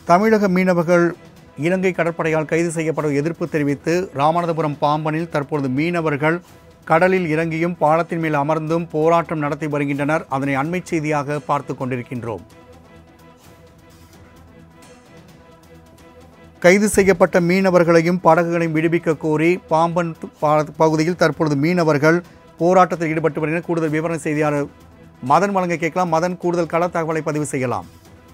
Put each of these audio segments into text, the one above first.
தமிழக மீனவர்கள் இலங்கை கடற்படையால் கைது செய்யப்பட எதிர்ப்பு தெரிவித்து ராமநாதபுரம் பாம்பனில் தற்பொழுது மீனவர்கள் கடலில் இறங்கியும் பாலத்தின் மேல் அமர்ந்தும் போராட்டம் நடத்தி வருகின்றனர் அதனை அண்மைச் செய்தியாக பார்த்து கொண்டிருக்கின்றோம் கைது செய்யப்பட்ட மீனவர்களையும் படகுகளையும் விடுவிக்க கோரி பாம்பன் பா- பகுதியில் தற்பொழுது மீனவர்கள் போராட்டத்தில் ஈடுபட்டு வருகின்றனர் கூடுதல் விவரண செய்தியாளர் மதன் வழங்க கேட்கலாம் மதன் கூடுதல் கள தகவலை பதிவு செய்யலாம்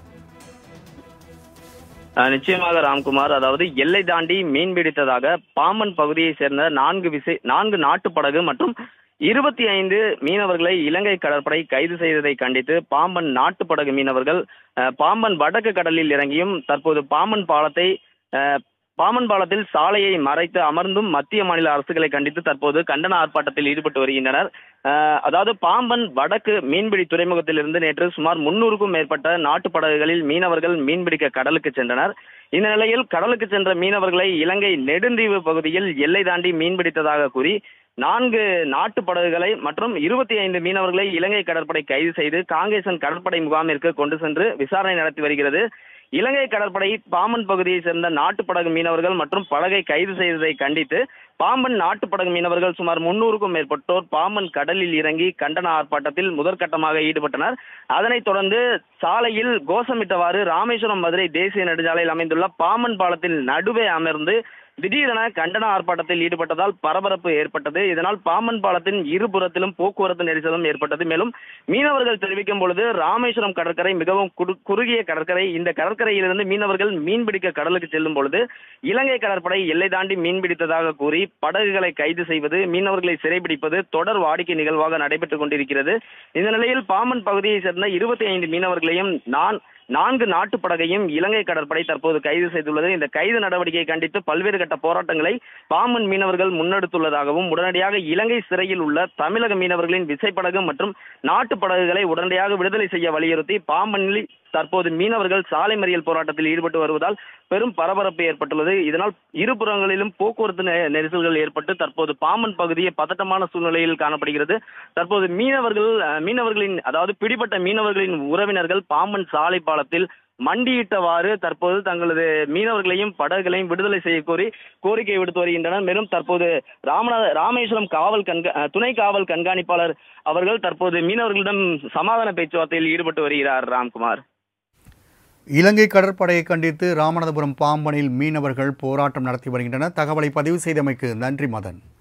அஹ் நிச்சயமாக ராம்குமார் அதாவது எல்லை தாண்டி மீன் பிடித்ததாக பாம்பன் பகுதியை சேர்ந்த நான்கு விசை நான்கு நாட்டு படகு மற்றும் இருபத்தி ஐந்து மீனவர்களை இலங்கை கடற்படை கைது செய்ததை கண்டித்து பாம்பன் நாட்டு படகு மீனவர்கள் அஹ், பாம்பன் வடக்கு கடலில் இறங்கியும் தற்போது பாம்பன் பாலத்தை அஹ், பாம்பன் பாலத்தில் சாலையை மறைத்து அமர்ந்தும் மத்திய மாநில அரசுகளை கண்டித்து தற்போது கண்டன ஆர்ப்பாட்டத்தில் ஈடுபட்டு வருகின்றனர் அஹ், அதாவது பாம்பன் வடக்கு மீன்பிடி துறைமுகத்திலிருந்து நேற்று சுமார் முன்னூறுக்கும் மேற்பட்ட நாட்டு படகுகளில் மீனவர்கள் மீன்பிடிக்க கடலுக்கு சென்றனர் இந்த நிலையில் கடலுக்கு சென்ற மீனவர்களை இலங்கை நெடுந்தீவு பகுதியில் எல்லை தாண்டி மீன்பிடித்ததாக கூறி நான்கு நாட்டு படகுகளை மற்றும் இருபத்தி ஐந்து மீனவர்களை இலங்கை கடற்படை கைது செய்து காங்கேசன் கடற்படை முகாமிற்கு கொண்டு சென்று விசாரணை நடத்தி வருகிறது இலங்கை கடற்படை பாம்பன் பகுதியை சேர்ந்த நாட்டு படகு மீனவர்கள் மற்றும் படகை கைது செய்ததை கண்டித்து பாம்பன் நாட்டு படகு மீனவர்கள் சுமார் முன்னூறுக்கும் மேற்பட்டோர் பாம்பன் கடலில் இறங்கி கண்டன ஆர்ப்பாட்டத்தில் முதற்கட்டமாக ஈடுபட்டனர் அதனைத் தொடர்ந்து சாலையில் கோஷமிட்டவாறு ராமேஸ்வரம் மதுரை தேசிய நெடுஞ்சாலையில் அமைந்துள்ள பாம்பன் பாலத்தில் நடுவே அமர்ந்து திடீரென கண்டன ஆர்ப்பாட்டத்தில் ஈடுபட்டதால் பரபரப்பு ஏற்பட்டது இதனால் பாம்பன் பாலத்தின் இருபுறத்திலும் போக்குவரத்து நெரிசலும் ஏற்பட்டது மேலும் மீனவர்கள் தெரிவிக்கும் பொழுது ராமேஸ்வரம் கடற்கரை மிகவும் குறு- குறுகிய கடற்கரை இந்த கடற்கரையிலிருந்து மீனவர்கள் மீன்பிடிக்க கடலுக்கு செல்லும் பொழுது இலங்கை கடற்படை எல்லை தாண்டி மீன்பிடித்ததாக கூறி படகுகளை கைது செய்வது மீனவர்களை சிறைபிடிப்பது தொடர் வாடிக்கை நிகழ்வாக நடைபெற்றுக் கொண்டிருக்கிறது இந்த நிலையில் பாம்பன் பகுதியை சேர்ந்த இருபத்தி ஐந்து மீனவர்களையும் நான் நான்கு நாட்டு படகையும் இலங்கை கடற்படை தற்போது கைது செய்துள்ளது இந்த கைது நடவடிக்கையை கண்டித்து பல்வேறு கட்ட போராட்டங்களை பாம்பன் மீனவர்கள் முன்னெடுத்துள்ளதாகவும் உடனடியாக இலங்கை சிறையில் உள்ள தமிழக மீனவர்களின் விசைப்படகு மற்றும் நாட்டு படகுகளை உடனடியாக விடுதலை செய்ய வலியுறுத்தி பாம்பனில் தற்போது மீனவர்கள் சாலை மறியல் போராட்டத்தில் ஈடுபட்டு வருவதால் பெரும் பரபரப்பு ஏற்பட்டுள்ளது இதனால் இருபுறங்களிலும் போக்குவரத்து நெ- நெரிசல்கள் ஏற்பட்டு தற்போது பாம்பன் பகுதியே பதட்டமான சூழ்நிலையில் காணப்படுகிறது தற்போது மீனவர்கள் அஹ், மீனவர்களின் அதாவது பிடிபட்ட மீனவர்களின் உறவினர்கள் பாம்பன் சாலை பாலத்தில் மண்டியிட்டவாறு தற்போது தங்களது மீனவர்களையும் படகுகளையும் விடுதலை செய்ய கோரி கோரிக்கை விடுத்து வருகின்றனர் மேலும் தற்போது ராமநாத ராமேஸ்வரம் காவல் கண்கா அஹ், துணை காவல் கண்காணிப்பாளர் அவர்கள் தற்போது மீனவர்களிடம் சமாதான பேச்சுவார்த்தையில் ஈடுபட்டு வருகிறார் ராம்குமார் இலங்கை கடற்படையை கண்டித்து ராமநாதபுரம் பாம்பனில் மீனவர்கள் போராட்டம் நடத்தி வருகின்றனர் தகவலை பதிவு செய்தமைக்கு நன்றி மதன்